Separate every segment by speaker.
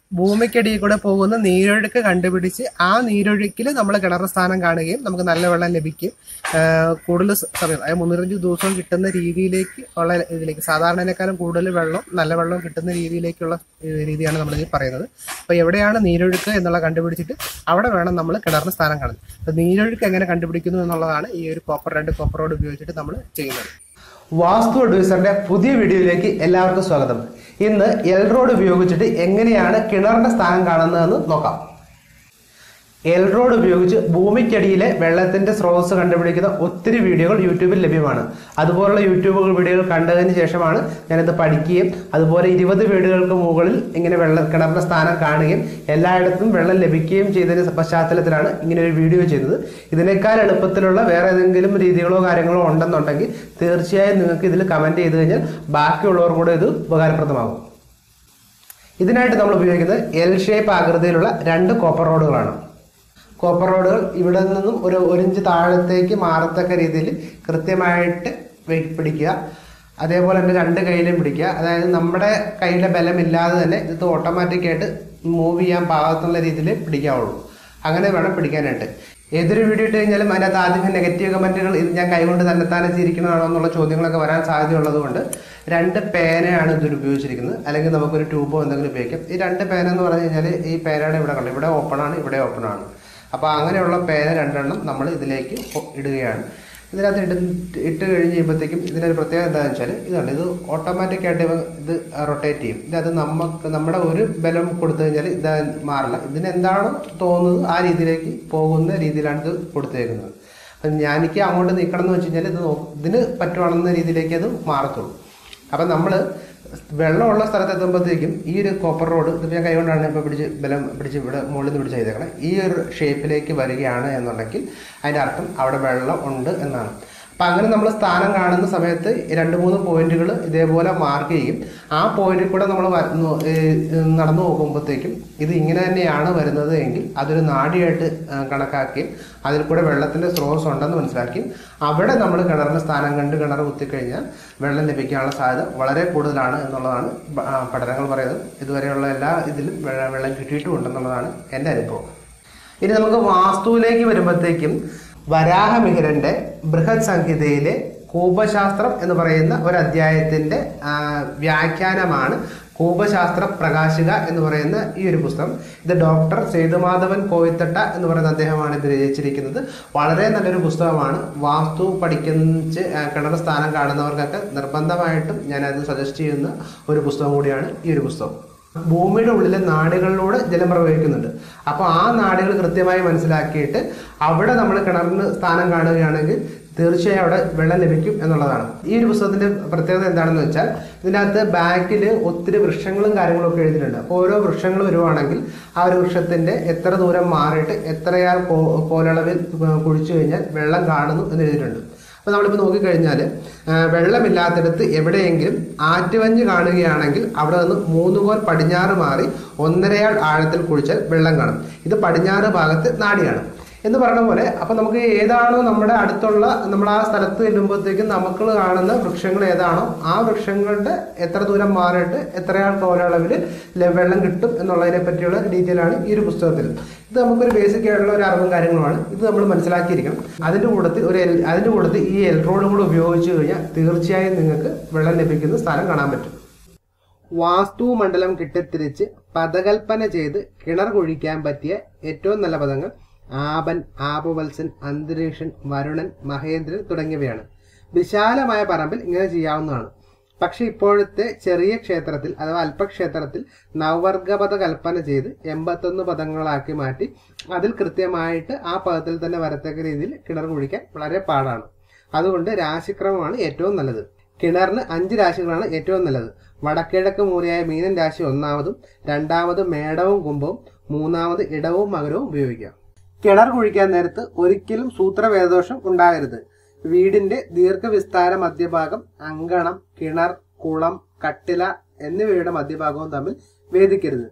Speaker 1: ഭൂമിക്കടിയിൽ കൂടെ പോകുന്ന നീരൊഴുക്ക് കണ്ടുപിടിച്ച് ആ നീരൊഴുക്കിൽ നമ്മൾ കിണർ സ്ഥാനം കാണുകയും നമുക്ക് നല്ല വെള്ളം ലഭിക്കും ആഹ് കൂടുതൽ സ- സമയം അതായത് മുന്നൂറ്റഞ്ച് ദിവസവും കിട്ടുന്ന രീതിയിലേക്ക് ഉള്ള ഇതിലേക്ക് സാധാരണക്കാളും കൂടുതൽ വെള്ളം നല്ല വെള്ളം കിട്ടുന്ന രീതിയിലേക്കുള്ള ഏഹ് രീതിയാണ് നമ്മൾ ഇതിൽ പറയുന്നത് അപ്പോൾ എവിടെയാണ് നീരൊഴുക്ക് എന്നുള്ള കണ്ടുപിടിച്ചിട്ട് അവിടെ വേണം നമ്മൾ കിണറിന് സ്ഥാനം കാണുന്നത് അപ്പോൾ നീരൊഴുക്ക് എങ്ങനെ കണ്ടുപിടിക്കുന്നു എന്നുള്ളതാണ് ഈ ഒരു കോപ്പർ രണ്ട് കോപ്പർ റോഡ് ഉപയോഗിച്ചിട്ട് നമ്മൾ ചെയ്യുന്നത്
Speaker 2: വാസ്തു അഡ്വൈസറിന്റെ പുതിയ വീഡിയോയിലേക്ക് എല്ലാവർക്കും സ്വാഗതം ഇന്ന് എൽ റോഡ് ഉപയോഗിച്ചിട്ട് എങ്ങനെയാണ് കിണറിന്റെ സ്ഥാനം കാണുന്നതെന്ന് നോക്കാം എൽ റോഡ് ഉപയോഗിച്ച് ഭൂമിക്കടിയിലെ വെള്ളത്തിന്റെ സ്രോതസ് കണ്ടുപിടിക്കുന്ന ഒത്തിരി വീഡിയോകൾ യൂട്യൂബിൽ ലഭ്യമാണ് അതുപോലുള്ള യൂട്യൂബ് വീഡിയോകൾ കണ്ടതിന് ശേഷമാണ് ഞാനിത് പഠിക്കുകയും അതുപോലെ ഇരുപത് വീടുകൾക്ക് മുകളിൽ ഇങ്ങനെ വെള്ള കിണറിന്റെ സ്ഥാനം കാണുകയും എല്ലായിടത്തും വെള്ളം ലഭിക്കുകയും ചെയ്തതിന് പശ്ചാത്തലത്തിലാണ് ഇങ്ങനെ ഒരു വീഡിയോ ചെയ്തത് ഇതിനേക്കാൾ എളുപ്പത്തിലുള്ള വേറെ ഏതെങ്കിലും രീതികളോ കാര്യങ്ങളോ ഉണ്ടെന്നുണ്ടെങ്കിൽ തീർച്ചയായും നിങ്ങൾക്ക് ഇതിൽ കമന്റ് ചെയ്ത് കഴിഞ്ഞാൽ ബാക്കിയുള്ളവർ കൂടെ ഇത് ഉപകാരപ്രദമാകും ഇതിനായിട്ട് നമ്മൾ ഉപയോഗിക്കുന്നത് എൽ ഷേപ്പ് ആകൃതിയിലുള്ള രണ്ട് കോപ്പർ റോഡുകളാണ് കോപ്പർ റോഡുകൾ ഇവിടെ നിന്നും ഒരു ഒരു ഇഞ്ച് താഴത്തേക്ക് മാറത്തക്ക രീതിയിൽ കൃത്യമായിട്ട് വെയിറ്റ് പിടിക്കുക അതേപോലെ തന്നെ രണ്ട് കയ്യിലും പിടിക്കുക അതായത് നമ്മുടെ കയ്യിലെ ബലമില്ലാതെ തന്നെ ഇത് ഓട്ടോമാറ്റിക്കായിട്ട് മൂവ് ചെയ്യാൻ പാകത്തുള്ള രീതിയിൽ പിടിക്കാവുള്ളൂ അങ്ങനെ വേണം പിടിക്കാനായിട്ട് ഏതൊരു വീഡിയോ ഇട്ട് കഴിഞ്ഞാലും അതിനകത്ത് ആദ്യമേ നെഗറ്റീവ് കമന്റുകൾ ഇത് ഞാൻ കൈകൊണ്ട് തന്നെത്താനെ ചിരിക്കണമാണോ എന്നുള്ള ചോദ്യങ്ങളൊക്കെ വരാൻ സാധ്യതയുള്ളത് കൊണ്ട് രണ്ട് പേനയാണ് ഇതിൽ ഉപയോഗിച്ചിരിക്കുന്നത് അല്ലെങ്കിൽ നമുക്കൊരു ട്യൂബോ എന്തെങ്കിലും ഉപയോഗിക്കാം ഈ രണ്ട് പേന എന്ന് പറഞ്ഞു കഴിഞ്ഞാൽ ഈ പേനയുടെ ഇവിടെ കണ്ടു ഇവിടെ ഓപ്പൺ ആണ് ഇവിടെ ഓപ്പൺ ആണ് അപ്പോൾ അങ്ങനെയുള്ള പേന രണ്ടെണ്ണം നമ്മൾ ഇതിലേക്ക് ഒ- ഇടുകയാണ് ഇതിനകത്ത് ഇട്ട് ഇട്ട് കഴിഞ്ഞ് കഴിയുമ്പോഴത്തേക്കും ഇതിനൊരു പ്രത്യേകത എന്താണെന്ന് വെച്ചാൽ ഇതാണ് ഇത് ഓട്ടോമാറ്റിക്കായിട്ട് ഇവ ഇത് റൊട്ടേറ്റ് ചെയ്യും ഇതിനകത്ത് നമുക്ക് നമ്മുടെ ഒരു ബലം കൊടുത്തു കഴിഞ്ഞാൽ ഇത് മാറില്ല ഇതിന് എന്താണോ തോന്നുന്നത് ആ രീതിയിലേക്ക് പോകുന്ന രീതിയിലാണ് ഇത് കൊടുത്തേക്കുന്നത് അപ്പം ഞാനിക്ക് അങ്ങോട്ട് നിൽക്കണം എന്ന് വെച്ച് കഴിഞ്ഞാൽ ഇത് നോ- ഇതിന് പറ്റുവാണെന്ന രീതിയിലേക്ക് അത് മാറത്തുള്ളൂ അപ്പം നമ്മൾ വെള്ളമുള്ള സ്ഥലത്ത് എത്തുമ്പോഴത്തേക്കും ഈ ഒരു കോപ്പർ റോഡ് ഇത് ഞാൻ കൈകൊണ്ടാണ് ഇപ്പോൾ പിടിച്ച് ബലം പിടിച്ച് ഇവിടെ മുകളിൽ നിന്ന് പിടിച്ച് ചെയ്തേക്കണം ഈ ഒരു ഷേപ്പിലേക്ക് വരികയാണ് എന്നുണ്ടെങ്കിൽ അതിൻ്റെ അർത്ഥം അവിടെ വെള്ളം ഉണ്ട് എന്നാണ് അപ്പം അങ്ങനെ നമ്മൾ സ്ഥാനം കാണുന്ന സമയത്ത് രണ്ട് മൂന്ന് പോയിന്റുകൾ ഇതേപോലെ മാർക്ക് ചെയ്യും ആ പോയിന്റിൽ കൂടെ നമ്മൾ നടന്നു പോകുമ്പോഴത്തേക്കും ഇത് ഇങ്ങനെ തന്നെയാണ് വരുന്നത് എങ്കിൽ അതൊരു നാടിയായിട്ട് ആ, കണക്കാക്കുകയും അതിൽ കൂടെ വെള്ളത്തിന്റെ സ്രോതസ് ഉണ്ടെന്ന് മനസ്സിലാക്കിയും അവിടെ നമ്മൾ കിണറിന് സ്ഥാനം കണ്ട് കിണർ കുത്തിക്കഴിഞ്ഞാൽ വെള്ളം ലഭിക്കാനുള്ള സാധ്യത വളരെ കൂടുതലാണ് എന്നുള്ളതാണ് പ- ആ, പഠനങ്ങൾ പറയുന്നത് ഇതുവരെയുള്ള എല്ലാ ഇതിലും വെള്ളം വെള്ളം കിട്ടിയിട്ടുമുണ്ടെന്നുള്ളതാണ് എൻ്റെ അനുഭവം ഇനി നമുക്ക് വാസ്തുവിലേക്ക് വരുമ്പോഴത്തേക്കും വരാഹമിഹിരന്റെ ബൃഹത് സംഹിതയിലെ കൂപശാസ്ത്രം എന്ന് പറയുന്ന ഒരു അധ്യായത്തിന്റെ ആ, വ്യാഖ്യാനമാണ് കൂപശാസ്ത്ര പ്രകാശിക എന്ന് പറയുന്ന ഈ ഒരു പുസ്തകം ഇത് ഡോക്ടർ സേതുമാധവൻ കോയിത്തട്ട എന്ന് പറയുന്ന അദ്ദേഹമാണ് ഇത് രചിച്ചിരിക്കുന്നത് വളരെ നല്ലൊരു പുസ്തകമാണ് വാസ്തു പഠിക്കുന്ന ആ, കിണർ സ്ഥാനം കാണുന്നവർക്കൊക്കെ നിർബന്ധമായിട്ടും ഞാനത് സജസ്റ്റ് ചെയ്യുന്ന ഒരു പുസ്തകം കൂടിയാണ് ഈ ഒരു പുസ്തകം ഭൂമിയുടെ ഉള്ളിലെ നാടുകളിലൂടെ ജലം പ്രവഹിക്കുന്നുണ്ട് അപ്പോൾ ആ നാടുകൾ കൃത്യമായി മനസ്സിലാക്കിയിട്ട് അവിടെ നമ്മൾ കിണറിന് സ്ഥാനം കാണുകയാണെങ്കിൽ തീർച്ചയായും അവിടെ വെള്ളം ലഭിക്കും എന്നുള്ളതാണ് ഈ ഒരു പുസ്തകത്തിന്റെ പ്രത്യേകത എന്താണെന്ന് വെച്ചാൽ ഇതിനകത്ത് ബാക്കിൽ ഒത്തിരി വൃക്ഷങ്ങളും കാര്യങ്ങളും ഒക്കെ എഴുതിയിട്ടുണ്ട് അപ്പോൾ ഓരോ വൃക്ഷങ്ങൾ വരുവാണെങ്കിൽ ആ ഒരു വൃക്ഷത്തിന്റെ എത്ര ദൂരം മാറിയിട്ട് എത്രയാൾ കോ- കോലളവിൽ കുഴിച്ചു കഴിഞ്ഞാൽ വെള്ളം കാണുന്നു എന്ന് എഴുതിയിട്ടുണ്ട് അപ്പോൾ നമ്മളിപ്പോൾ നോക്കിക്കഴിഞ്ഞാൽ വെള്ളമില്ലാത്തിടത്ത് എവിടെയെങ്കിലും ആറ്റുവഞ്ച് കാണുകയാണെങ്കിൽ അവിടെ നിന്ന് മൂന്ന് കോൽ പടിഞ്ഞാറ് മാറി ഒന്നരയാൾ ആഴത്തിൽ കുഴിച്ചാൽ വെള്ളം കാണും ഇത് പടിഞ്ഞാറ് ഭാഗത്ത് നാടിയാണ് എന്ന് പറഞ്ഞ പോലെ അപ്പം നമുക്ക് ഏതാണോ നമ്മുടെ അടുത്തുള്ള നമ്മൾ ആ സ്ഥലത്ത് ചെല്ലുമ്പോഴത്തേക്കും നമുക്ക് കാണുന്ന വൃക്ഷങ്ങൾ ഏതാണോ ആ വൃക്ഷങ്ങളുടെ എത്ര ദൂരം മാറിയിട്ട് എത്രയാൾ കോലളവിൽ വെള്ളം കിട്ടും എന്നുള്ളതിനെ പറ്റിയുള്ള ഡീറ്റെയിൽ ആണ് ഈ ഒരു പുസ്തകത്തിൽ ഇത് നമുക്കൊരു ബേസിക് ആയിട്ടുള്ള ഒരു അറിവും കാര്യങ്ങളുമാണ് ഇത് നമ്മൾ മനസ്സിലാക്കിയിരിക്കണം അതിൻ്റെ കൂട്ടത്തിൽ ഒരു എൽ അതിൻ്റെ കൂട്ടത്തിൽ ഈ എൽ റോഡും കൂടെ ഉപയോഗിച്ച് കഴിഞ്ഞാൽ തീർച്ചയായും നിങ്ങൾക്ക് വെള്ളം ലഭിക്കുന്ന സ്ഥലം കാണാൻ പറ്റും വാസ്തു മണ്ഡലം കിട്ടിത്തിരിച്ച് പദകൽപ്പന ചെയ്ത് കിണർ കുഴിക്കാൻ പറ്റിയ ഏറ്റവും നല്ല പദങ്ങൾ ആപൻ ആപവത്സൻ അന്തരീക്ഷൻ വരുണൻ മഹേന്ദ്രൻ തുടങ്ങിയവയാണ് വിശാലമായ പറമ്പിൽ ഇങ്ങനെ ചെയ്യാവുന്നതാണ് പക്ഷെ ഇപ്പോഴത്തെ ചെറിയ ക്ഷേത്രത്തിൽ അഥവാ അല്പക്ഷേത്രത്തിൽ നവവർഗപദ കൽപ്പന ചെയ്ത് എൺപത്തൊന്ന് പദങ്ങളാക്കി മാറ്റി അതിൽ കൃത്യമായിട്ട് ആ പദത്തിൽ തന്നെ വരത്തക്ക രീതിയിൽ കിണർ കുഴിക്കാൻ വളരെ പാടാണ് അതുകൊണ്ട് രാശിക്രമമാണ് ഏറ്റവും നല്ലത് കിണറിന് അഞ്ച് രാശികളാണ് ഏറ്റവും നല്ലത് വടക്കിഴക്ക് മൂലയായ മീനൻ രാശി ഒന്നാമതും രണ്ടാമത് മേടവും കുംഭവും മൂന്നാമത് ഇടവും മകരവും ഉപയോഗിക്കാം കിണർ കുഴിക്കാൻ നേരത്ത് ഒരിക്കലും സൂത്രവേദദോഷം ഉണ്ടാകരുത് വീടിന്റെ ദീർഘവിസ്താര മധ്യഭാഗം അങ്കണം കിണർ കുളം കട്ടില എന്നിവയുടെ മധ്യഭാഗവും തമ്മിൽ വേദിക്കരുത്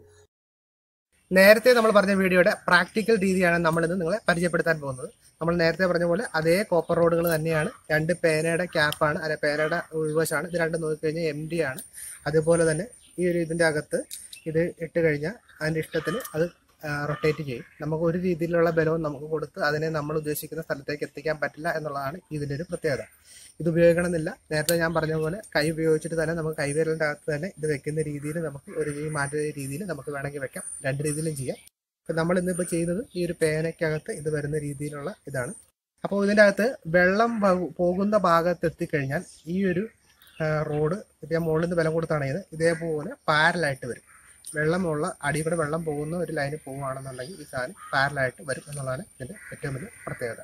Speaker 1: നേരത്തെ നമ്മൾ പറഞ്ഞ വീഡിയോയുടെ പ്രാക്ടിക്കൽ രീതിയാണ് നമ്മൾ ഇന്ന് നിങ്ങളെ പരിചയപ്പെടുത്താൻ പോകുന്നത് നമ്മൾ നേരത്തെ പറഞ്ഞ പോലെ അതേ കോപ്പർ റോഡുകൾ തന്നെയാണ് രണ്ട് പേനയുടെ ക്യാപ്പാണ് അല്ലെ പേനയുടെ ഉൾവശമാണ് ഇത് രണ്ടും നോക്കിക്കഴിഞ്ഞാൽ എം ഡി ആണ് അതുപോലെ തന്നെ ഈ ഒരു ഇതിൻ്റെ അകത്ത് ഇത് ഇട്ട് കഴിഞ്ഞാൽ അതിൻ്റെ ഇഷ്ടത്തിന് അത് റൊട്ടേറ്റ് ചെയ്യും നമുക്ക് ഒരു രീതിയിലുള്ള ബലവും നമുക്ക് കൊടുത്ത് അതിനെ നമ്മൾ ഉദ്ദേശിക്കുന്ന സ്ഥലത്തേക്ക് എത്തിക്കാൻ പറ്റില്ല എന്നുള്ളതാണ് ഇതിൻ്റെ ഒരു പ്രത്യേകത ഇത് ഉപയോഗിക്കണമെന്നില്ല നേരത്തെ ഞാൻ പറഞ്ഞ പോലെ കൈ ഉപയോഗിച്ചിട്ട് തന്നെ നമുക്ക് കൈവിരലിൻ്റെ അകത്ത് തന്നെ ഇത് വെക്കുന്ന രീതിയിൽ നമുക്ക് ഒരു രീതി മാറ്റുന്ന രീതിയിൽ നമുക്ക് വേണമെങ്കിൽ വെക്കാം രണ്ട് രീതിയിലും ചെയ്യാം ഇപ്പം നമ്മൾ ഇന്നിപ്പോൾ ചെയ്യുന്നത് ഈ ഒരു പേനയ്ക്കകത്ത് ഇത് വരുന്ന രീതിയിലുള്ള ഇതാണ് അപ്പോൾ ഇതിൻ്റെ അകത്ത് വെള്ളം പോ- പോകുന്ന ഭാഗത്ത് എത്തിക്കഴിഞ്ഞാൽ ഈ ഒരു ആ, റോഡ് ഇത് ഞാൻ മുകളിൽ നിന്ന് ബലം കൊടുത്താണ് ഇത് ഇതേപോലെ പാരലായിട്ട് വരും വെള്ളമുള്ള അടിയിൽ കൂടെ വെള്ളം പോകുന്ന ഒരു ലൈനിൽ പോവുകയാണെന്നുണ്ടെങ്കിൽ ഈ സാധനം പാരലായിട്ട് വരും എന്നുള്ളതാണ് ഇതിൻ്റെ ഏറ്റവും വലിയ പ്രത്യേകത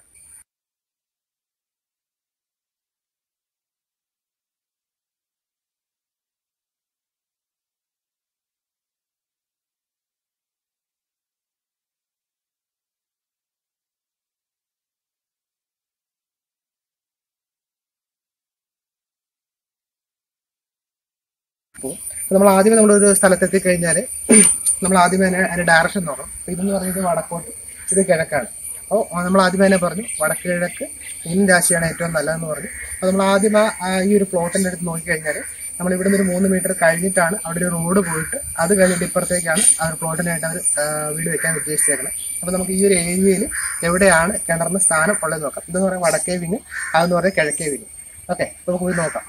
Speaker 1: പോകും നമ്മൾ ആദ്യമേ നമ്മളൊരു സ്ഥലത്തെത്തി കഴിഞ്ഞാൽ നമ്മൾ ആദ്യമേ തന്നെ അതിന്റെ ഡയറക്ഷൻ നോക്കണം അപ്പൊ ഇതെന്ന് പറയുന്നത് വടക്കോട്ട് ഇത് കിഴക്കാണ് അപ്പോൾ നമ്മൾ ആദ്യമേ തന്നെ പറഞ്ഞു വടക്ക് കിഴക്ക് മീൻ രാശിയാണ് ഏറ്റവും നല്ലതെന്ന് പറഞ്ഞു അപ്പോൾ നമ്മൾ ആദ്യം ആ ആ ഈ ഒരു പ്ലോട്ടിൻ്റെ അടുത്ത് നോക്കിക്കഴിഞ്ഞാൽ നമ്മൾ ഇവിടുന്ന് ഒരു മൂന്ന് മീറ്റർ കഴിഞ്ഞിട്ടാണ് അവിടെ ഒരു റോഡ് പോയിട്ട് അത് കഴിഞ്ഞിട്ട് ഇപ്പുറത്തേക്കാണ് ആ ഒരു പ്ലോട്ടിനായിട്ട് അവർ വീട് വെക്കാൻ ഉദ്ദേശിച്ചേക്കുന്നത് അപ്പോൾ നമുക്ക് ഈ ഒരു ഏരിയയിൽ എവിടെയാണ് കിണറിന് സ്ഥാനം ഉള്ളത് നോക്കാം ഇതെന്ന് പറയുന്നത് വടക്കേ വിങ് അതെന്ന് പറയുന്നത് കിഴക്കേ വിങ് ഓക്കെ നമുക്ക് പോയി നോക്കാം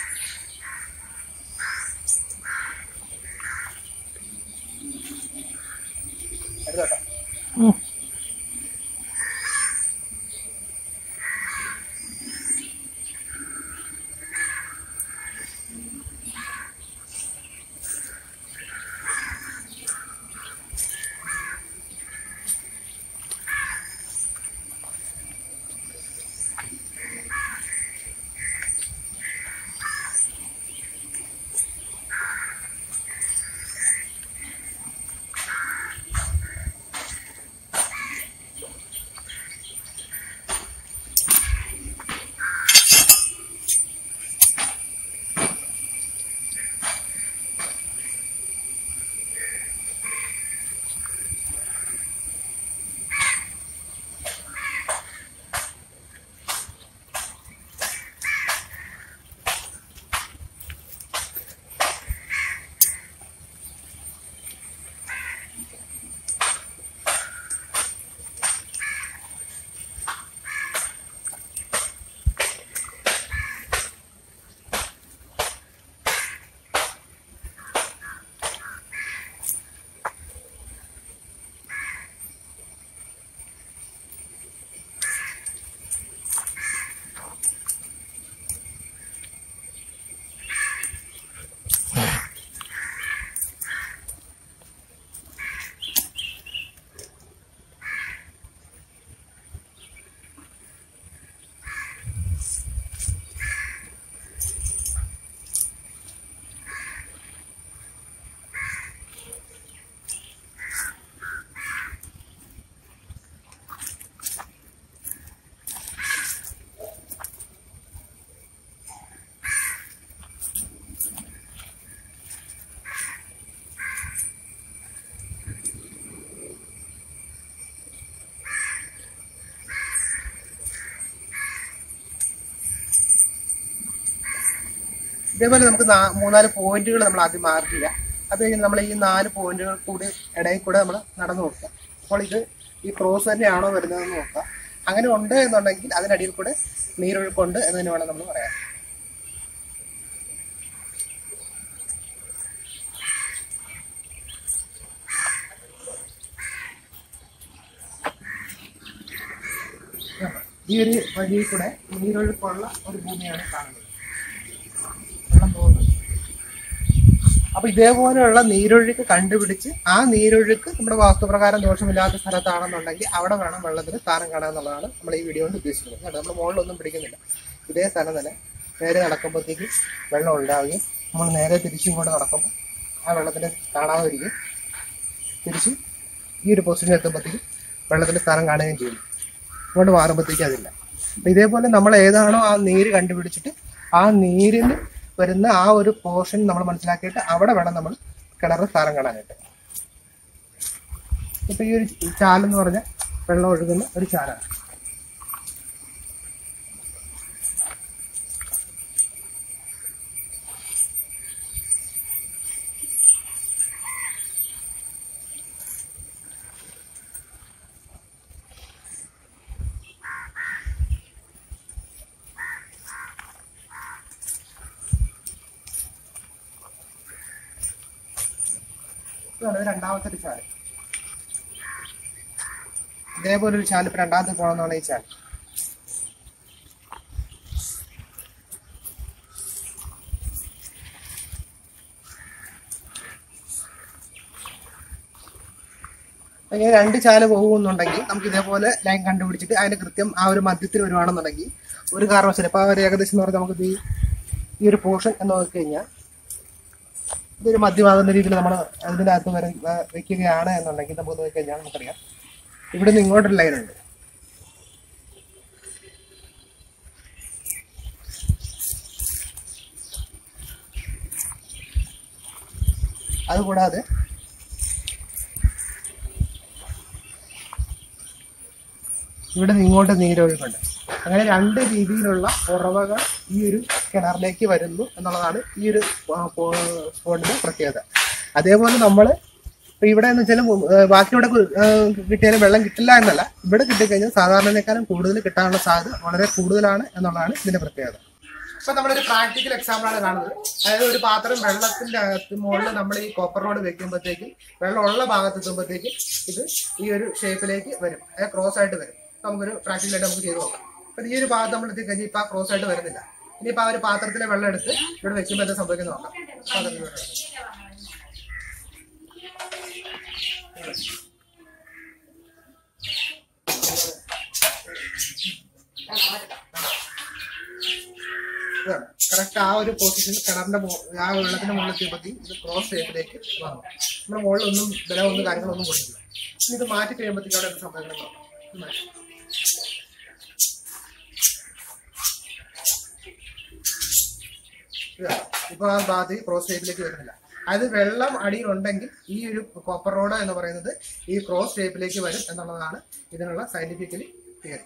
Speaker 1: എടുത്തോട്ടോ ഇതേപോലെ നമുക്ക് നാ- മൂന്നാല് പോയിന്റുകൾ നമ്മൾ ആദ്യം മാർക്ക് ചെയ്യാം അത് കഴിഞ്ഞ് നമ്മൾ ഈ നാല് പോയിന്റുകൾ കൂടി ഇടയിൽ കൂടെ നമ്മൾ നടന്നു നോക്കുക അപ്പോൾ ഇത് ഈ ക്രോസ് തന്നെയാണോ വരുന്നതെന്ന് നോക്കുക അങ്ങനെ ഉണ്ട് എന്നുണ്ടെങ്കിൽ അതിനടിയിൽ കൂടെ നീരൊഴുക്കുണ്ട് എന്ന് തന്നെ വേണം നമ്മൾ പറയാൻ ഈ ഒരു വഴിയിൽ കൂടെ നീരൊഴുക്കുള്ള ഒരു ഭൂമിയാണ് കാണുന്നത് വെള്ളം പോകുന്നത് അപ്പൊ ഇതേപോലെയുള്ള നീരൊഴുക്ക് കണ്ടുപിടിച്ച് ആ നീരൊഴുക്ക് നമ്മുടെ വാസ്തുപ്രകാരം ദോഷമില്ലാത്ത സ്ഥലത്താണെന്നുണ്ടെങ്കിൽ അവിടെ വേണം വെള്ളത്തിന് സ്ഥാനം കാണുക എന്നുള്ളതാണ് നമ്മൾ ഈ വീഡിയോ കൊണ്ട് ഉദ്ദേശിക്കുന്നത് കേട്ടോ നമ്മൾ മുകളിലൊന്നും പിടിക്കുന്നില്ല ഇതേ സ്ഥലം തന്നെ നേരെ നടക്കുമ്പോഴത്തേക്ക് വെള്ളം ഉണ്ടാവുകയും നമ്മൾ നേരെ തിരിച്ചും കൊണ്ട് നടക്കുമ്പോൾ ആ വെള്ളത്തിന് കാണാതിരിക്കും തിരിച്ച് ഈ ഒരു പൊസിഷൻ എത്തുമ്പോഴത്തേക്കും വെള്ളത്തിന്റെ സ്ഥാനം കാണുകയും ചെയ്യും ഇങ്ങോട്ട് മാറുമ്പോഴത്തേക്കും അതില്ല അപ്പൊ ഇതേപോലെ നമ്മൾ ഏതാണോ ആ നീര് കണ്ടുപിടിച്ചിട്ട് ആ നീരിന് വരുന്ന ആ ഒരു പോർഷൻ നമ്മൾ മനസ്സിലാക്കിയിട്ട് അവിടെ വേണം നമ്മൾ കിണർ സ്ഥാനം കാണാനായിട്ട് ഇപ്പൊ ഈ ഒരു ചാലെന്ന് പറഞ്ഞാൽ വെള്ളം ഒഴുകുന്ന ഒരു ചാലാണ് ഇതാണ് ഇത് രണ്ടാമത്തെ ഒരു ചാല് ഇതേപോലെ ഒരു ചാല് ഇപ്പൊ രണ്ടാമത്തെ പോകണമെന്നാണ് ഈ ചാല് അങ്ങനെ രണ്ട് ചാല് പോകുന്നുണ്ടെങ്കിൽ നമുക്ക് ഇതേപോലെ ലൈൻ കണ്ടുപിടിച്ചിട്ട് അതിന്റെ കൃത്യം ആ ഒരു മധ്യത്തിൽ വരുവാണെന്നുണ്ടെങ്കിൽ ഒരു കാരണവശാലും ഇപ്പൊ ആ ഒരു ഏകദേശം എന്ന് പറഞ്ഞാൽ നമുക്ക് ഈ ഈ ഒരു പോർഷൻ എന്ന് നോക്കി കഴിഞ്ഞാൽ ഇതൊരു മധ്യമാകുന്ന രീതിയിൽ നമ്മൾ അതിൻ്റെ അകത്ത് വര വ- വെക്കുകയാണ് എന്നുണ്ടെങ്കിൽ നമുക്ക് നോക്കി കഴിഞ്ഞാൽ നമുക്കറിയാം ഇവിടെ നിന്ന് ഇങ്ങോട്ടൊരു ലൈൻ ഉണ്ട് അതുകൂടാതെ ഇവിടെ നിന്ന് ഇങ്ങോട്ട് നീരൊഴുക്കുണ്ട് അങ്ങനെ രണ്ട് രീതിയിലുള്ള ഉറവകൾ ഈ ഒരു കിണറിലേക്ക് വരുന്നു എന്നുള്ളതാണ് ഈ ഒരു സ്പോട്ടിന്റെ പ്രത്യേകത അതേപോലെ നമ്മൾ ഇപ്പൊ ഇവിടെ എന്ന് വെച്ചാൽ ബാക്കി ഇവിടെ കു- ആ, കിട്ടിയാലും വെള്ളം കിട്ടില്ല എന്നല്ല ഇവിടെ കിട്ടിക്കഴിഞ്ഞാൽ സാധാരണക്കാരും കൂടുതൽ കിട്ടാനുള്ള സാധ്യത വളരെ കൂടുതലാണ് എന്നുള്ളതാണ് ഇതിന്റെ പ്രത്യേകത ഇപ്പൊ നമ്മളൊരു പ്രാക്ടിക്കൽ എക്സാമ്പിൾ ആണ് കാണുന്നത് അതായത് ഒരു പാത്രം വെള്ളത്തിന്റെ അകത്ത് മുകളിൽ നമ്മൾ ഈ കോപ്പർ റോഡ് വെക്കുമ്പോഴത്തേക്കും വെള്ളം ഉള്ള ഭാഗത്ത് എത്തുമ്പോഴത്തേക്കും ഇത് ഈ ഒരു ഷേപ്പിലേക്ക് വരും അതായത് ക്രോസ് ആയിട്ട് വരും അപ്പൊ നമുക്കൊരു പ്രാക്ടിക്കൽ ആയിട്ട് നമുക്ക് ചെയ്ത് നോക്കാം അപ്പൊ ഈ ഒരു ഭാഗത്ത് നമ്മൾ എത്തിക്കഴിഞ്ഞാൽ ഇപ്പൊ ആ ക്രോസ് ആയിട്ട് വരുന്നില്ല ഇനിയിപ്പോ ആ ഒരു പാത്രത്തിലെ വെള്ളം എടുത്ത് ഇവിടെ വെക്കുമ്പോൾ എന്താ സംഭവിക്കുന്നത് നോക്കാം പാത്രത്തിൽ വെള്ളം എടുത്ത്. കറക്റ്റ് ആ ഒരു പൊസിഷൻ കിണറിന്റെ മോ- ആ വെള്ളത്തിന്റെ മുകളിൽ എത്തിയപ്പോഴത്തേക്ക് ഇത് ക്രോസ് ഷേപ്പിലേക്ക് വന്നു നമ്മുടെ മുകളിലൊന്നും ബലമൊന്നും കാര്യങ്ങളൊന്നും കൊടുക്കില്ല ഇനി ഇത് മാറ്റി കഴിയുമ്പോഴത്തേക്ക് അവിടെ എന്ത് സംഭവിക്കണം നോക്കാം. ഇത് മാറ്റി. ഇതാ. ഇപ്പൊ ആ ഭാഗത്ത് ക്രോസ് ഷേപ്പിലേക്ക് വരുന്നില്ല അതായത് വെള്ളം അടിയിലുണ്ടെങ്കിൽ ഈ ഒരു കോപ്പർ റോഡ് എന്ന് പറയുന്നത് ഈ ക്രോസ് ഷേപ്പിലേക്ക് വരും എന്നുള്ളതാണ് ഇതിനുള്ള സയന്റിഫിക്കലി തിയറി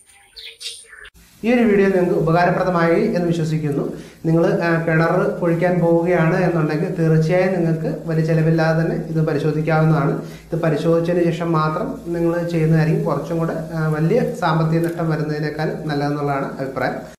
Speaker 2: ഈ ഒരു വീഡിയോ നിങ്ങൾക്ക് ഉപകാരപ്രദമായി എന്ന് വിശ്വസിക്കുന്നു നിങ്ങൾ കിണർ കുഴിക്കാൻ പോവുകയാണ് എന്നുണ്ടെങ്കിൽ തീർച്ചയായും നിങ്ങൾക്ക് വലിയ ചിലവില്ലാതെ തന്നെ ഇത് പരിശോധിക്കാവുന്നതാണ് ഇത് പരിശോധിച്ചതിന് ശേഷം മാത്രം നിങ്ങൾ ചെയ്യുന്നതായിരിക്കും കുറച്ചും കൂടെ ആ, വലിയ സാമ്പത്തിക നഷ്ടം വരുന്നതിനേക്കാൾ നല്ലതെന്നുള്ളതാണ് അഭിപ്രായം